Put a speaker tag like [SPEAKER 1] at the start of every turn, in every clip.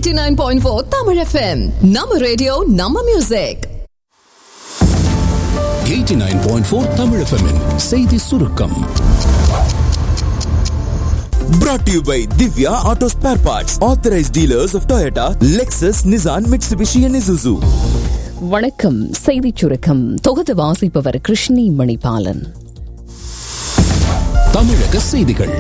[SPEAKER 1] 89.4 Tamil FM. Nama radio, Nama music.
[SPEAKER 2] 89.4 Tamil FM -இன் செய்தி சுருக்கம்
[SPEAKER 3] Brought to you by Divya Auto Spare Parts, authorized dealers of Toyota, Lexus, Nissan, Mitsubishi, and Isuzu.
[SPEAKER 4] வணக்கம் செய்திச் சுருக்கம் தொகுத்து வாசிப்பவர் கிருஷ்ணி மணிபாலன்
[SPEAKER 2] தமிழக செய்திகள்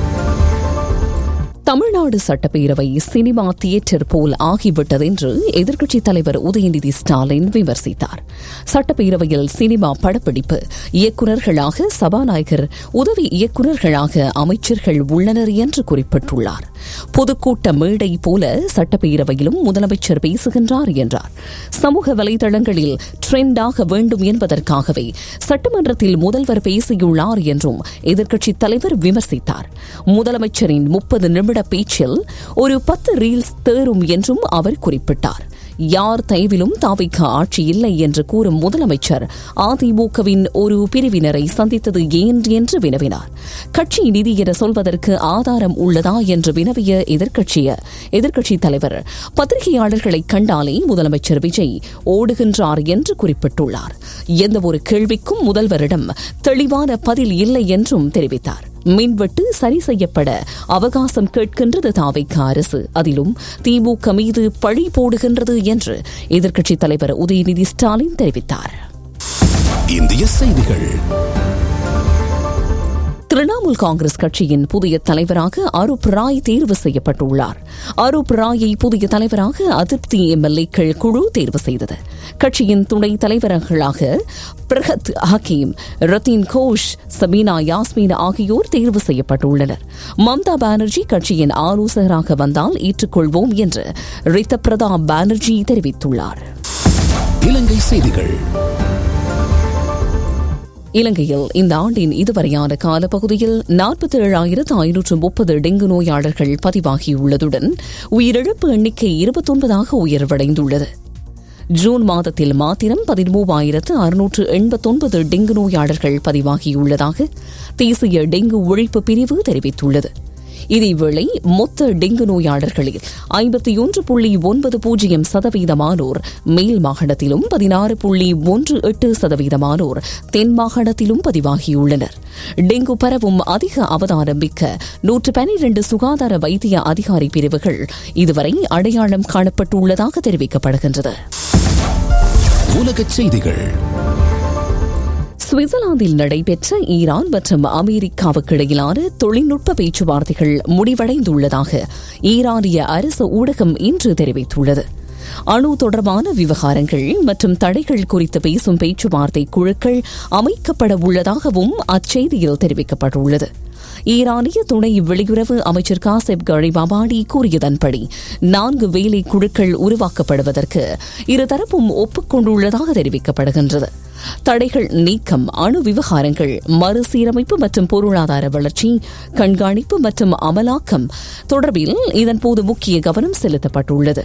[SPEAKER 4] தமிழ்நாடு சட்டப்பேரவை சினிமா தியேட்டர் போல் ஆகிவிட்டது என்று எதிர்க்கட்சித் தலைவர் உதயநிதி ஸ்டாலின் விமர்சித்தார் சட்டப்பேரவையில் சினிமா படப்பிடிப்பு இயக்குநர்களாக சபாநாயகர் உதவி இயக்குநர்களாக அமைச்சர்கள் உள்ளனர் என்று குறிப்பிட்டுள்ளார் பொதுக்கூட்ட மேடை போல சட்டப்பேரவையிலும் முதலமைச்சர் பேசுகின்றார் என்றார் சமூக வலைதளங்களில் ட்ரெண்டாக வேண்டும் என்பதற்காகவே சட்டமன்றத்தில் முதல்வர் பேசியுள்ளார் என்றும் எதிர்க்கட்சித் தலைவர் விமர்சித்தார் முதலமைச்சரின் முப்பது நிமிட பேச்சில் ஒரு பத்து ரீல்ஸ் தேரும் என்றும் அவர் குறிப்பிட்டார் யார் தயவிலும் தாவிக்க ஆட்சி இல்லை என்று கூறும் முதலமைச்சர் அதிமுகவின் ஒரு பிரிவினரை சந்தித்தது ஏன் என்று வினவினார் கட்சி நிதி என சொல்வதற்கு ஆதாரம் உள்ளதா என்று வினவிய எதிர்க்கட்சிய எதிர்க்கட்சித் தலைவர் பத்திரிகையாளர்களை கண்டாலே முதலமைச்சர் விஜய் ஓடுகின்றார் என்று குறிப்பிட்டுள்ளார் எந்தவொரு கேள்விக்கும் முதல்வரிடம் தெளிவான பதில் இல்லை என்றும் தெரிவித்தார் மின்வெட்டு சரி செய்யப்பட அவகாசம் கேட்கின்றது தாவைக்க அரசு அதிலும் திமுக மீது பழி போடுகின்றது என்று எதிர்க்கட்சித் தலைவர் உதயநிதி ஸ்டாலின் தெரிவித்தார்
[SPEAKER 2] இந்திய செய்திகள்
[SPEAKER 4] திரிணாமுல் காங்கிரஸ் கட்சியின் புதிய தலைவராக அரூப் ராய் தேர்வு செய்யப்பட்டுள்ளார் அரூப் ராயை புதிய தலைவராக அதிருப்தி எம்எல்ஏக்கள் குழு தேர்வு செய்தது கட்சியின் துணைத் தலைவர்களாக பிரகத் ஹக்கீம் ரத்தீன் கோஷ் சபீனா யாஸ்மீன் ஆகியோர் தேர்வு செய்யப்பட்டுள்ளனர் மம்தா பானர்ஜி கட்சியின் ஆலோசகராக வந்தால் ஏற்றுக்கொள்வோம் என்று ரித்த பிரதாப் பானர்ஜி தெரிவித்துள்ளார்
[SPEAKER 2] இலங்கை செய்திகள்
[SPEAKER 4] இலங்கையில் இந்த ஆண்டின் இதுவரையான காலப்பகுதியில் நாற்பத்தி ஏழாயிரத்து ஐநூற்று முப்பது டெங்கு நோயாளர்கள் பதிவாகியுள்ளதுடன் உயிரிழப்பு எண்ணிக்கை இருபத்தொன்பதாக உயர்வடைந்துள்ளது ஜூன் மாதத்தில் மாத்திரம் பதிமூவாயிரத்து அறுநூற்று எண்பத்தொன்பது டெங்கு நோயாளர்கள் பதிவாகியுள்ளதாக தேசிய டெங்கு ஒழிப்பு பிரிவு தெரிவித்துள்ளது இதேவேளை மொத்த டெங்கு நோயாளர்களில் ஐம்பத்தி ஒன்று புள்ளி ஒன்பது பூஜ்ஜியம் சதவீதமானோர் மேல் மாகாணத்திலும் பதினாறு புள்ளி ஒன்று எட்டு சதவீதமானோர் தென் மாகாணத்திலும் பதிவாகியுள்ளனர் டெங்கு பரவும் அதிக அவதானம் மிக்க நூற்று பனிரண்டு சுகாதார வைத்திய அதிகாரி பிரிவுகள் இதுவரை அடையாளம் காணப்பட்டுள்ளதாக தெரிவிக்கப்படுகின்றது
[SPEAKER 2] உலகச் செய்திகள்
[SPEAKER 4] சுவிட்சர்லாந்தில் நடைபெற்ற ஈரான் மற்றும் அமெரிக்காவுக்கு இடையிலான தொழில்நுட்ப பேச்சுவார்த்தைகள் முடிவடைந்துள்ளதாக ஈரானிய அரசு ஊடகம் இன்று தெரிவித்துள்ளது அணு தொடர்பான விவகாரங்கள் மற்றும் தடைகள் குறித்து பேசும் பேச்சுவார்த்தை குழுக்கள் அமைக்கப்பட உள்ளதாகவும் அச்செய்தியில் தெரிவிக்கப்பட்டுள்ளது ஈரானிய துணை வெளியுறவு அமைச்சர் காசிப் கரிபாபாடி கூறியதன்படி நான்கு வேலை குழுக்கள் உருவாக்கப்படுவதற்கு இருதரப்பும் ஒப்புக்கொண்டுள்ளதாக தெரிவிக்கப்படுகின்றது தடைகள் நீக்கம் அணு விவகாரங்கள் மறுசீரமைப்பு மற்றும் பொருளாதார வளர்ச்சி கண்காணிப்பு மற்றும் அமலாக்கம் தொடர்பில் இதன்போது முக்கிய கவனம் செலுத்தப்பட்டுள்ளது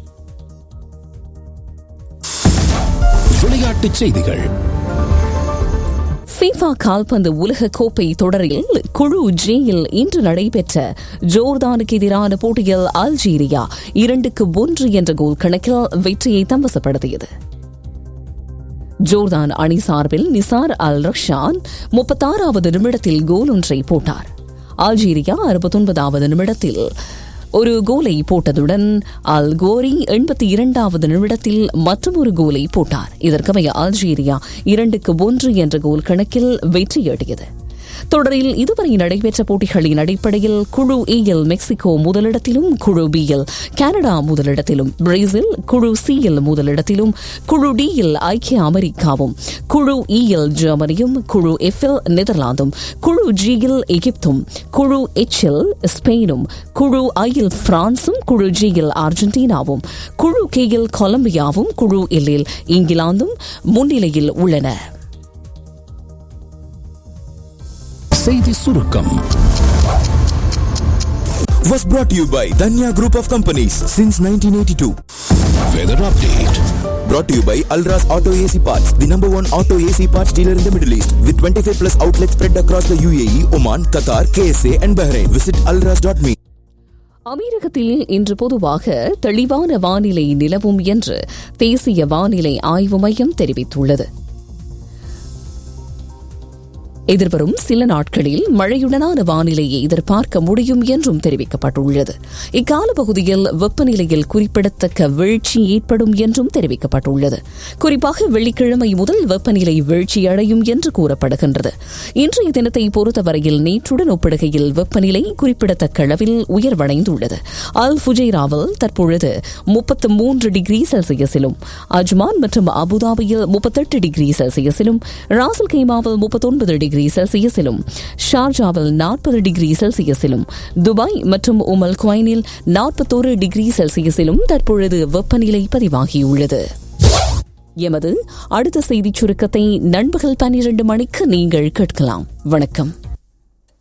[SPEAKER 2] விளையாட்டுச் செய்திகள்
[SPEAKER 4] ஃபீஃபா கால்பந்து உலக கோப்பை தொடரில் குழு ஜேயில் இன்று நடைபெற்ற ஜோர்தானுக்கு எதிரான போட்டியில் அல்ஜீரியா இரண்டுக்கு ஒன்று என்ற கோல் கணக்கில் வெற்றியை தம்பசப்படுத்தியது ஜோர்தான் அணி சார்பில் நிசார் அல் ரஷான் முப்பத்தாறாவது நிமிடத்தில் கோல் ஒன்றை போட்டார் அல்ஜீரியா அறுபத்தொன்பதாவது நிமிடத்தில் ஒரு கோலை போட்டதுடன் அல் கோரி எண்பத்தி இரண்டாவது நிமிடத்தில் மற்றொரு கோலை போட்டார் இதற்கமைய அல்ஜீரியா இரண்டுக்கு ஒன்று என்ற கோல் கணக்கில் வெற்றியீட்டியது தொடரில் இதுவரை நடைபெற்ற போட்டிகளின் அடிப்படையில் குழு ஏயில் மெக்சிகோ முதலிடத்திலும் குழு பியில் கனடா முதலிடத்திலும் பிரேசில் குழு சியில் முதலிடத்திலும் குழு டியில் ஐக்கிய அமெரிக்காவும் குழு இயில் ஜெர்மனியும் குழு எஃப்பில் நெதர்லாந்தும் குழு ஜியில் எகிப்தும் குழு எச்சில் ஸ்பெயினும் குழு ஐயில் பிரான்சும் குழு ஜியில் அர்ஜென்டினாவும் குழு கேயில் கொலம்பியாவும் குழு எல்லில் இங்கிலாந்தும் முன்னிலையில் உள்ளன
[SPEAKER 2] செய்தி சுருக்கம்
[SPEAKER 3] Was brought to you by Danya Group of Companies since 1982.
[SPEAKER 2] Weather update
[SPEAKER 3] Brought to you by Alras Auto AC Parts, the number one auto AC parts dealer in the Middle East, with 25 plus outlets spread across the UAE, Oman, Qatar, KSA, and Bahrain. Visit alras.me.
[SPEAKER 4] அமீரகத்தில் இன்று பொதுவாக தெளிவான வானிலை நிலவும் என்று தேசிய வானிலை ஆய்வு மையம் தெரிவித்துள்ளது எதிர்வரும் சில நாட்களில் மழையுடனான வானிலையை எதிர்பார்க்க முடியும் என்றும் தெரிவிக்கப்பட்டுள்ளது இக்கால பகுதியில் வெப்பநிலையில் குறிப்பிடத்தக்க வீழ்ச்சி ஏற்படும் என்றும் தெரிவிக்கப்பட்டுள்ளது குறிப்பாக வெள்ளிக்கிழமை முதல் வெப்பநிலை வீழ்ச்சியடையும் என்று கூறப்படுகின்றது இன்றைய தினத்தை பொறுத்தவரையில் நேற்றுடன் ஒப்பிடுகையில் வெப்பநிலை குறிப்பிடத்தக்க அளவில் உயர்வடைந்துள்ளது அல் ஃபுஜைராவில் தற்பொழுது முப்பத்து மூன்று டிகிரி செல்சியஸிலும் அஜ்மான் மற்றும் அபுதாபியில் முப்பத்தெட்டு டிகிரி செல்சியஸிலும் ராசல் கைமாவில் முப்பத்தொன்பது டிகிரி டிகிரி செல்சியஸிலும் ஷார்ஜாவில் நாற்பது டிகிரி செல்சியஸிலும் துபாய் மற்றும் உமல் குவைனில் நாற்பத்தோரு டிகிரி செல்சியஸிலும் தற்பொழுது வெப்பநிலை பதிவாகியுள்ளது எமது அடுத்த செய்திச் சுருக்கத்தை நண்பகல் பன்னிரண்டு மணிக்கு நீங்கள் கேட்கலாம் வணக்கம்